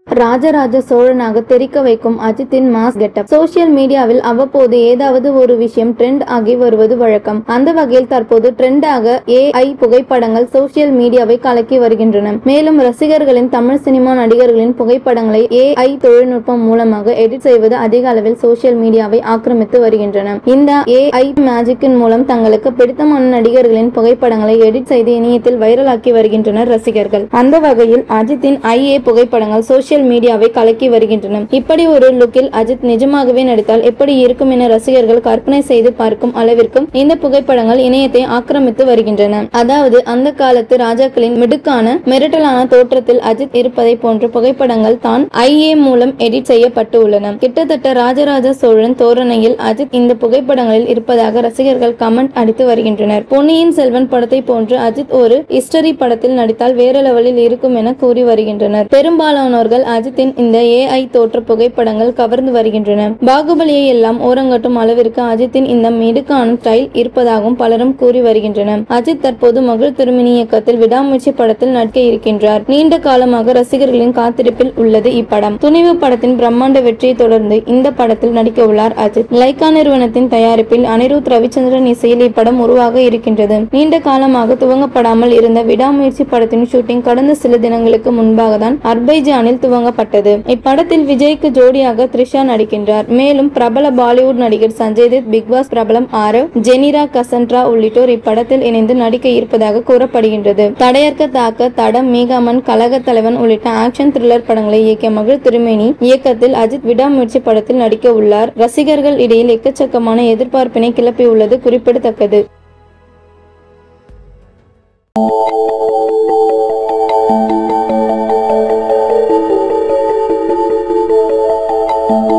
ராஜராஜ சோழனாக தெரிக்க வைக்கும் அஜித்தின் மாஸ் கெட்டப் சோசியல் மீடியாவில் அவ்வப்போது ஏதாவது ஒரு விஷயம் ட்ரெண்ட் ஆகி வருவது வழக்கம் அந்த வகையில் தற்போது ட்ரெண்டாக ஏஐ புகைப்படங்கள் சோசியல் மீடியாவை கலக்கி வருகின்றன மேலும் ரசிகர்களின் தமிழ் சினிமா நடிகர்களின் புகைப்படங்களை ஏஐ தொழில்நுட்பம் மூலமாக எடிட் செய்வது அதிக அளவில் சோசியல் மீடியாவை ஆக்கிரமித்து வருகின்றன இந்த ஏஐ மேஜிக்கின் மூலம் தங்களுக்கு பிடித்தமான நடிகர்களின் புகைப்படங்களை எடிட் செய்து இணையத்தில் வைரலாக்கி வருகின்றனர் ரசிகர்கள் அந்த வகையில் அஜித்தின் ஐஏ புகைப்படங்கள் சோசியல் மீடியாவை கலக்கி வருகின்றன இப்படி ஒரு லுக்கில் அஜித் நிஜமாகவே நடித்தால் எப்படி இருக்கும் என ரசிகர்கள் கற்பனை செய்து பார்க்கும் அளவிற்கும் இந்த புகைப்படங்கள் இணையத்தை ஆக்கிரமித்து வருகின்றன அதாவது அந்த காலத்து ராஜாக்களின் மிடுக்கான மிரட்டலான தோற்றத்தில் அஜித் இருப்பதை போன்ற புகைப்படங்கள் தான் ஐஏ மூலம் எடிட் செய்யப்பட்டு உள்ளன கிட்டத்தட்ட ராஜராஜ சோழன் தோரணையில் அஜித் இந்த புகைப்படங்களில் இருப்பதாக ரசிகர்கள் கமெண்ட் அடித்து வருகின்றனர் பொன்னியின் செல்வன் படத்தை போன்று அஜித் ஒரு ஹிஸ்டரி படத்தில் நடித்தால் வேற லெவலில் இருக்கும் என கூறி வருகின்றனர் பெரும்பாலானோர்கள் அஜித்தின் இந்த ஏஐ தோற்ற புகைப்படங்கள் கவர்ந்து வருகின்றன பாகுபலியை எல்லாம் ஓரங்கட்டும் அளவிற்கு அஜித்தின் இந்த மிடுக்கான ஸ்டைல் இருப்பதாகவும் பலரும் கூறி வருகின்றனர் அஜித் தற்போது மகள் திருமினி இயக்கத்தில் விடாமுயற்சி படத்தில் நடிக்க இருக்கின்றார் நீண்ட காலமாக ரசிகர்களின் காத்திருப்பில் உள்ளது இப்படம் துணிவு படத்தின் பிரம்மாண்ட வெற்றியை தொடர்ந்து இந்த படத்தில் நடிக்க உள்ளார் அஜித் லைகா நிறுவனத்தின் தயாரிப்பில் அனிருத் ரவிச்சந்திரன் இசையில் இப்படம் உருவாக இருக்கின்றது நீண்ட காலமாக துவங்கப்படாமல் இருந்த விடாமுயற்சி படத்தின் ஷூட்டிங் கடந்த சில தினங்களுக்கு முன்பாக தான் அர்பைஜானில் துவங்கப்பட்டது இப்படத்தில் விஜய்க்கு ஜோடியாக த்ரிஷா நடிக்கின்றார் மேலும் பிரபல பாலிவுட் நடிகர் சஞ்சய் தத் பிக் பாஸ் பிரபலம் ஆரவ் ஜெனிரா கசன்ட்ரா உள்ளிட்டோர் இப்படத்தில் இணைந்து நடிக்க இருப்பதாக கூறப்படுகின்றது தடையற்க தாக்க தடம் மீகாமன் கழக தலைவன் உள்ளிட்ட ஆக்ஷன் த்ரில்லர் படங்களை இயக்கிய மகள் திருமேனி இயக்கத்தில் அஜித் விடாமுயற்சி படத்தில் நடிக்க உள்ளார் ரசிகர்கள் இடையில் எக்கச்சக்கமான எதிர்பார்ப்பினை கிளப்பியுள்ளது குறிப்பிடத்தக்கது Thank you.